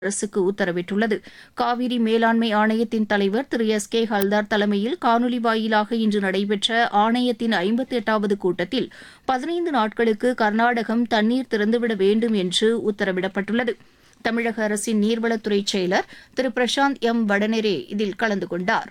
அரசுக்கு உத்தரவிட்டுள்ளது காவிரி மேலாண்மை ஆணையத்தின் தலைவர் திரு எஸ் கே ஹல்தார் தலைமையில் காணொலி வாயிலாக இன்று நடைபெற்ற ஆணையத்தின் ஐம்பத்தி எட்டாவது கூட்டத்தில் பதினைந்து நாட்களுக்கு கர்நாடகம் தண்ணீர் திறந்துவிட வேண்டும் என்று உத்தரவிடப்பட்டுள்ளது தமிழக அரசின் நீர்வளத்துறை செயலர் திரு பிரசாந்த் எம் வடநெரே இதில் கலந்து கொண்டார்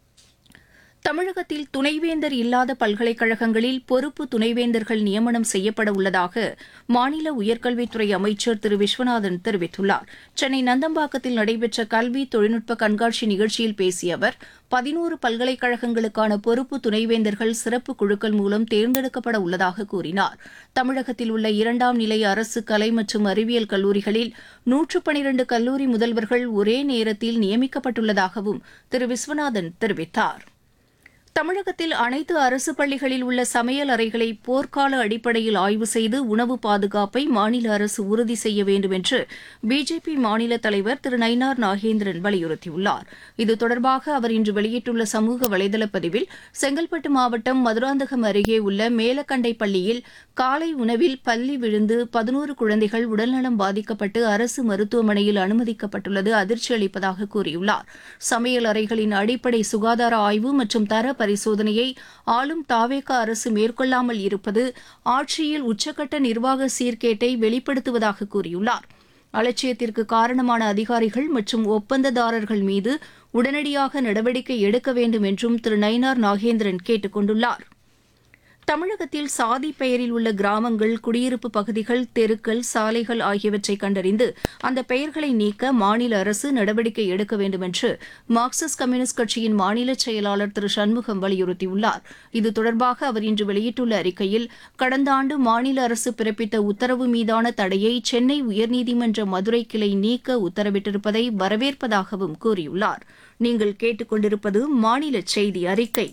தமிழகத்தில் துணைவேந்தர் இல்லாத பல்கலைக்கழகங்களில் பொறுப்பு துணைவேந்தர்கள் நியமனம் செய்யப்பட உள்ளதாக மாநில உயர்கல்வித்துறை அமைச்சர் திரு விஸ்வநாதன் தெரிவித்துள்ளார் சென்னை நந்தம்பாக்கத்தில் நடைபெற்ற கல்வி தொழில்நுட்ப கண்காட்சி நிகழ்ச்சியில் பேசிய அவர் பதினோரு பல்கலைக்கழகங்களுக்கான பொறுப்பு துணைவேந்தர்கள் சிறப்பு குழுக்கள் மூலம் தேர்ந்தெடுக்கப்பட உள்ளதாக கூறினார் தமிழகத்தில் உள்ள இரண்டாம் நிலை அரசு கலை மற்றும் அறிவியல் கல்லூரிகளில் நூற்று பனிரண்டு கல்லூரி முதல்வர்கள் ஒரே நேரத்தில் நியமிக்கப்பட்டுள்ளதாகவும் திரு விஸ்வநாதன் தெரிவித்தார் தமிழகத்தில் அனைத்து அரசு பள்ளிகளில் உள்ள சமையல் அறைகளை போர்க்கால அடிப்படையில் ஆய்வு செய்து உணவு பாதுகாப்பை மாநில அரசு உறுதி செய்ய வேண்டும் என்று பிஜேபி மாநில தலைவர் திரு நயினார் நாகேந்திரன் வலியுறுத்தியுள்ளார் இது தொடர்பாக அவர் இன்று வெளியிட்டுள்ள சமூக வலைதள பதிவில் செங்கல்பட்டு மாவட்டம் மதுராந்தகம் அருகே உள்ள மேலக்கண்டை பள்ளியில் காலை உணவில் பள்ளி விழுந்து பதினோரு குழந்தைகள் உடல்நலம் பாதிக்கப்பட்டு அரசு மருத்துவமனையில் அனுமதிக்கப்பட்டுள்ளது அதிர்ச்சி அளிப்பதாக கூறியுள்ளார் சமையல் அறைகளின் அடிப்படை சுகாதார ஆய்வு மற்றும் தர பரிசோதனையை ஆளும் தாவேக அரசு மேற்கொள்ளாமல் இருப்பது ஆட்சியில் உச்சக்கட்ட நிர்வாக சீர்கேட்டை வெளிப்படுத்துவதாக கூறியுள்ளார் அலட்சியத்திற்கு காரணமான அதிகாரிகள் மற்றும் ஒப்பந்ததாரர்கள் மீது உடனடியாக நடவடிக்கை எடுக்க வேண்டும் என்றும் திரு நயினார் நாகேந்திரன் கேட்டுக் கொண்டுள்ளார் தமிழகத்தில் சாதி பெயரில் உள்ள கிராமங்கள் குடியிருப்பு பகுதிகள் தெருக்கள் சாலைகள் ஆகியவற்றை கண்டறிந்து அந்த பெயர்களை நீக்க மாநில அரசு நடவடிக்கை எடுக்க வேண்டும் என்று மார்க்சிஸ்ட் கம்யூனிஸ்ட் கட்சியின் மாநில செயலாளர் திரு சண்முகம் வலியுறுத்தியுள்ளார் இது தொடர்பாக அவர் இன்று வெளியிட்டுள்ள அறிக்கையில் கடந்த ஆண்டு மாநில அரசு பிறப்பித்த உத்தரவு மீதான தடையை சென்னை உயர்நீதிமன்ற மதுரை கிளை நீக்க உத்தரவிட்டிருப்பதை வரவேற்பதாகவும் கூறியுள்ளார் நீங்கள் கேட்டுக்கொண்டிருப்பது மாநில செய்தி அறிக்கை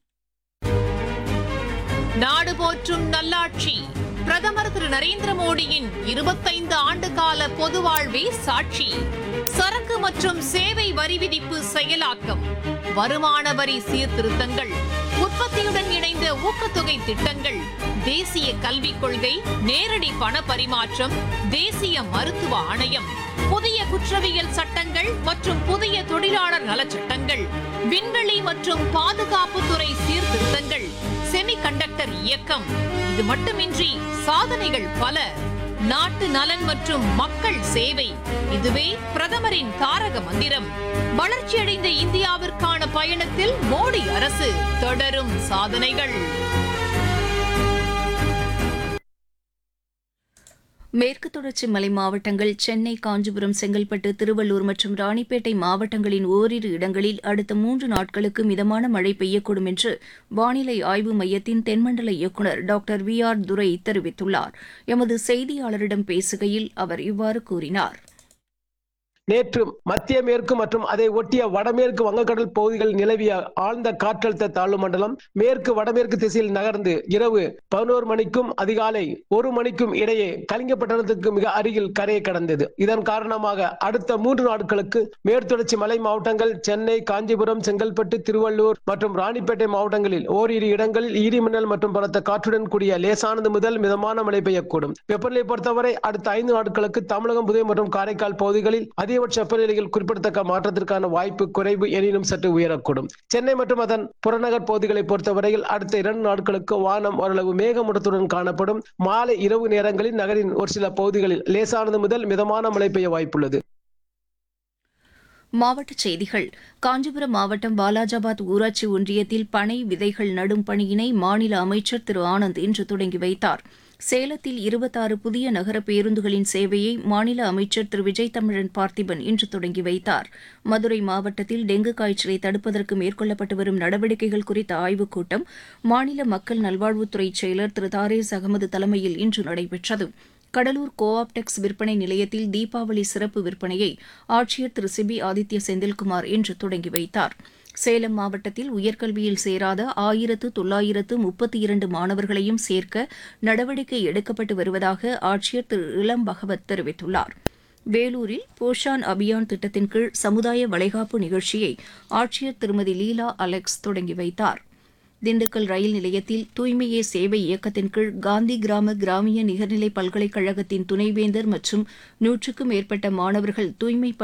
நாடு போற்றும் நல்லாட்சி பிரதமர் திரு நரேந்திர மோடியின் இருபத்தைந்து ஆண்டு கால பொது வாழ்வே சாட்சி சரக்கு மற்றும் சேவை வரி விதிப்பு செயலாக்கம் வருமான வரி சீர்திருத்தங்கள் உற்பத்தியுடன் இணைந்த ஊக்கத்தொகை திட்டங்கள் தேசிய கல்விக் கொள்கை நேரடி பண பரிமாற்றம் தேசிய மருத்துவ ஆணையம் புதிய குற்றவியல் சட்டங்கள் மற்றும் புதிய தொழிலாளர் நலச்சட்டங்கள் விண்வெளி மற்றும் பாதுகாப்புத்துறை சீர்திருத்தங்கள் செமிகண்டக்டர் இயக்கம் இது மட்டுமின்றி சாதனைகள் பல நாட்டு நலன் மற்றும் மக்கள் சேவை இதுவே பிரதமரின் தாரக மந்திரம் வளர்ச்சியடைந்த இந்தியாவிற்கான பயணத்தில் மோடி அரசு தொடரும் சாதனைகள் மேற்கு தொடர்ச்சி மலை மாவட்டங்கள் சென்னை காஞ்சிபுரம் செங்கல்பட்டு திருவள்ளூர் மற்றும் ராணிப்பேட்டை மாவட்டங்களின் ஓரிரு இடங்களில் அடுத்த மூன்று நாட்களுக்கு மிதமான மழை பெய்யக்கூடும் என்று வானிலை ஆய்வு மையத்தின் தென்மண்டல இயக்குநர் டாக்டர் வி ஆர் துரை தெரிவித்துள்ளார் எமது செய்தியாளரிடம் பேசுகையில் அவர் இவ்வாறு கூறினார் நேற்று மத்திய மேற்கு மற்றும் அதை ஒட்டிய வடமேற்கு வங்கக்கடல் பகுதிகளில் நிலவிய ஆழ்ந்த காற்றழுத்த தாழ்வு மண்டலம் மேற்கு வடமேற்கு திசையில் நகர்ந்து இரவு பதினோரு மணிக்கும் அதிகாலை ஒரு மணிக்கும் இடையே கலிங்கப்பட்டணத்துக்கு மிக அருகில் கரையை கடந்தது இதன் காரணமாக அடுத்த மூன்று நாட்களுக்கு மேற்தொடர்ச்சி மலை மாவட்டங்கள் சென்னை காஞ்சிபுரம் செங்கல்பட்டு திருவள்ளூர் மற்றும் ராணிப்பேட்டை மாவட்டங்களில் ஓரிரு இடங்களில் ஈரிமின்னல் மற்றும் பலத்த காற்றுடன் கூடிய லேசானது முதல் மிதமான மழை பெய்யக்கூடும் வெப்பநிலை பொறுத்தவரை அடுத்த ஐந்து நாட்களுக்கு தமிழகம் புதுவை மற்றும் காரைக்கால் பகுதிகளில் அதிகபட்ச வெப்பநிலையில் குறிப்பிடத்தக்க மாற்றத்திற்கான வாய்ப்பு குறைவு எனினும் சற்று உயரக்கூடும் சென்னை மற்றும் அதன் புறநகர் பகுதிகளை பொறுத்தவரையில் அடுத்த இரண்டு நாட்களுக்கு வானம் ஓரளவு மேகமூட்டத்துடன் காணப்படும் மாலை இரவு நேரங்களில் நகரின் ஒரு சில பகுதிகளில் லேசானது முதல் மிதமான மழை பெய்ய வாய்ப்புள்ளது மாவட்டச் செய்திகள் காஞ்சிபுரம் மாவட்டம் வாலாஜாபாத் ஊராட்சி ஒன்றியத்தில் பனை விதைகள் நடும் பணியினை மாநில அமைச்சர் திரு ஆனந்த் இன்று தொடங்கி வைத்தார் சேலத்தில் இருபத்தாறு புதிய நகர பேருந்துகளின் சேவையை மாநில அமைச்சர் திரு விஜய் தமிழன் பார்த்திபன் இன்று தொடங்கி வைத்தார் மதுரை மாவட்டத்தில் டெங்கு காய்ச்சலை தடுப்பதற்கு மேற்கொள்ளப்பட்டு வரும் நடவடிக்கைகள் குறித்த ஆய்வுக் கூட்டம் மாநில மக்கள் நல்வாழ்வுத்துறை செயலர் திரு தாரேஸ் அகமது தலைமையில் இன்று நடைபெற்றது கடலூர் கோ ஆப்டெக்ஸ் விற்பனை நிலையத்தில் தீபாவளி சிறப்பு விற்பனையை ஆட்சியர் திரு சிபி ஆதித்ய செந்தில்குமார் இன்று தொடங்கி வைத்தார் சேலம் மாவட்டத்தில் உயர்கல்வியில் சேராத ஆயிரத்து தொள்ளாயிரத்து முப்பத்தி இரண்டு மாணவர்களையும் சேர்க்க நடவடிக்கை எடுக்கப்பட்டு வருவதாக ஆட்சியர் திரு இளம் பகவத் தெரிவித்துள்ளார் வேலூரில் போஷான் அபியான் திட்டத்தின் கீழ் சமுதாய வளைகாப்பு நிகழ்ச்சியை ஆட்சியர் திருமதி லீலா அலெக்ஸ் தொடங்கி வைத்தார் திண்டுக்கல் ரயில் நிலையத்தில் தூய்மையே சேவை இயக்கத்தின் கீழ் காந்தி கிராம கிராமிய நிகர்நிலை பல்கலைக்கழகத்தின் துணைவேந்தர் மற்றும் நூற்றுக்கும் மேற்பட்ட மாணவர்கள் தூய்மை